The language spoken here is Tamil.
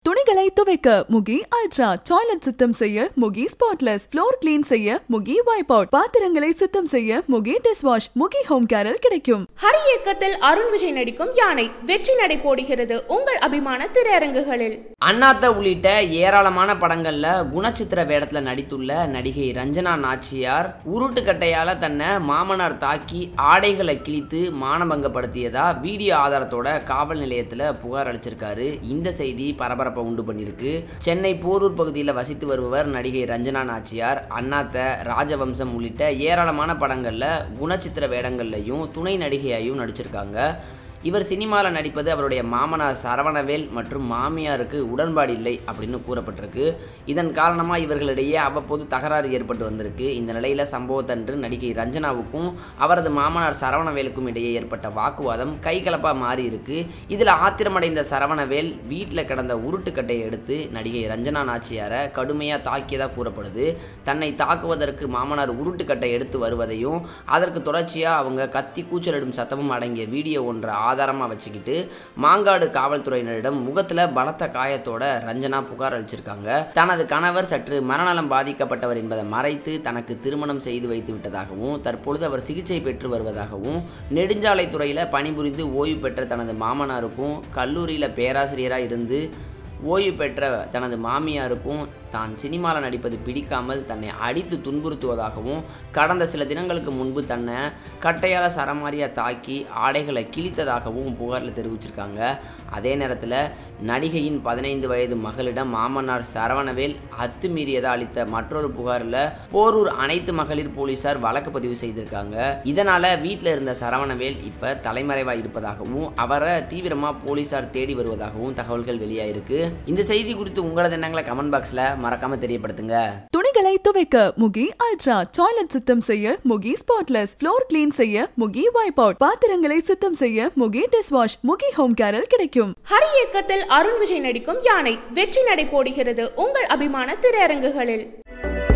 துணிகளை துவைக்க முகி அல்ட்ரா டாய்லெட் சுத்தம் செய்ய முகி ஸ்பாட்லெஸ் ஃப்ளோர் கிளீன் செய்ய முகி வைப் அவுட் பாத்திரங்களை சுத்தம் செய்ய Mugi dish wash Mugi home கேரில் கிடைக்கும் ஹரி இயக்கத்தில் அருண் விஜய் நடிக்கும் யானை வெற்றி நடை போடுகிறது உங்கள் அபிமான திரையரங்குகளில் அண்ணாத்த உள்ளிட்ட ஏராளமான படங்கள்ல குணச்சித்திர வேடத்துல நடித்துள்ள நடிகை ரஞ்சனா நாச்சியார் உருட்டுக்கட்டையால தன்னை மாமனார் தாக்கி ஆடைகளை கிழித்து மானபங்கப்படுத்தியதா வீடியோ ஆதாரத்தோட காவல் நிலையத்துல புகார் அளிச்சிருக்காரு இந்த செய்தி பரபரப்பை உண்டு பண்ணியிருக்கு சென்னை போரூர் பகுதியில் வசித்து வருபவர் நடிகை ரஞ்சனா நாச்சியார் அண்ணாத்த ராஜவம்சம் உள்ளிட்ட ஏராளமான படங்கள்ல குணச்சித்திர வேடங்கள்லையும் துணை நடிகையாயும் நடிச்சிருக்காங்க இவர் சினிமாவில் நடிப்பது அவருடைய மாமனார் சரவணவேல் மற்றும் மாமியாருக்கு உடன்பாடு இல்லை அப்படின்னு கூறப்பட்டிருக்கு இதன் காரணமாக இவர்களிடையே அவ்வப்போது தகராறு ஏற்பட்டு வந்திருக்கு இந்த நிலையில் சம்பவத்தன்று நடிகை ரஞ்சனாவுக்கும் அவரது மாமனார் சரவணவேலுக்கும் இடையே ஏற்பட்ட வாக்குவாதம் கைகலப்பாக மாறி இருக்கு இதில் ஆத்திரமடைந்த சரவணவேல் வீட்டில் கிடந்த உருட்டுக்கட்டையை எடுத்து நடிகை ரஞ்சனா நாச்சியாரை கடுமையாக தாக்கியதாக கூறப்படுது தன்னை தாக்குவதற்கு மாமனார் உருட்டுக்கட்டை எடுத்து வருவதையும் அதற்கு தொடர்ச்சியாக அவங்க கத்தி கூச்சலிடும் சத்தமும் அடங்கிய வீடியோ ஒன்றை ஆதாரமாக வச்சுக்கிட்டு மாங்காடு காவல்துறையினரிடம் முகத்தில் பலத்த காயத்தோட ரஞ்சனா புகார் அளிச்சிருக்காங்க தனது கணவர் சற்று மனநலம் பாதிக்கப்பட்டவர் என்பதை மறைத்து தனக்கு திருமணம் செய்து வைத்து விட்டதாகவும் தற்பொழுது அவர் சிகிச்சை பெற்று வருவதாகவும் நெடுஞ்சாலைத்துறையில் பணிபுரிந்து ஓய்வு பெற்ற தனது மாமனாருக்கும் கல்லூரியில் பேராசிரியராக இருந்து ஓய்வு பெற்ற தனது மாமியாருக்கும் தான் சினிமாவில் நடிப்பது பிடிக்காமல் தன்னை அடித்து துன்புறுத்துவதாகவும் கடந்த சில தினங்களுக்கு முன்பு தன்னை கட்டையால் சரமாரியாக தாக்கி ஆடைகளை கிழித்ததாகவும் புகாரில் தெரிவிச்சிருக்காங்க அதே நேரத்தில் நடிகையின் பதினைந்து வயது மகளிடம் மாமனார் சரவணவேல் அத்துமீறியதாக அளித்த மற்றொரு புகாரில் போரூர் அனைத்து மகளிர் போலீசார் வழக்கு பதிவு செய்திருக்காங்க இதனால் வீட்டில் இருந்த சரவணவேல் இப்போ தலைமறைவாக இருப்பதாகவும் அவரை தீவிரமாக போலீசார் தேடி வருவதாகவும் தகவல்கள் வெளியாயிருக்கு இந்த செய்தி குறித்து உங்களது எண்ணங்களை கமெண்ட் பாக்ஸில் மறக்காம தெரியப்படுத்துங்க துணிகளை துவைக்க முகி அல்ட்ரா டாய்லெட் சுத்தம் செய்ய முகி ஸ்பாட்லெஸ் ஃப்ளோர் கிளீன் செய்ய முகி வைப் அவுட் பாத்திரங்களை சுத்தம் செய்ய Mugi dish wash Mugi home கேரில் கிடைக்கும் ஹரி இயக்கத்தில் அருண் விஜய் நடிக்கும் யானை வெற்றி நடை போடுகிறது உங்கள் அபிமான திரையரங்குகளில்